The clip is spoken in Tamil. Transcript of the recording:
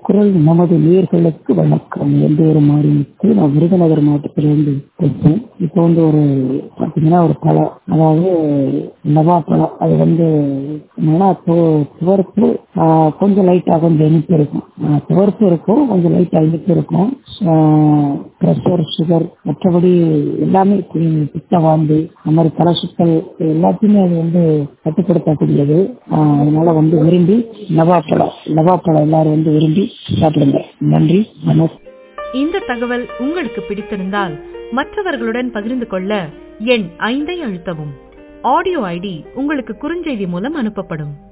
குரல் நமது நேர்களுக்கு வணக்கம் எந்த ஒரு மாறினுக்கு நான் விருதுநகர் மாவட்டத்திலிருந்து பேசுறேன் இப்போ வந்து ஒரு பார்த்தீங்கன்னா ஒரு பழம் அதாவது நவா பழம் அது வந்து என்னன்னா து- துவர்ப்பு ஆஹ், கொஞ்சம் லைட்டாக கொஞ்சம் இனிப்பு இருக்கும் ஆஹ், துவர்ப்பு இருக்கும் கொஞ்சம் லைட்டாக இனிப்பு இருக்கும் ப்ரெஷர் சுகர் மற்றபடி எல்லாமே பி- பித்த வாந்தி அந்த மாதிரி தலை சுத்தல் இது எல்லாத்தையுமே அது வந்து கட்டுப்படுத்தக்கூடியது ஆஹ், அதனால வந்து விரும்பி நவாப்பழம் நவாப்பழம் எல்லாரும் வந்து விரும்பி சாப்பிடுங்க நன்றி வணக்கம் இந்த தகவல் உங்களுக்கு பிடித்திருந்தால் மற்றவர்களுடன் பகிர்ந்து கொள்ள எண் ஐந்தை அழுத்தவும் ஆடியோ ஐடி உங்களுக்கு குறுஞ்செய்தி மூலம் அனுப்பப்படும்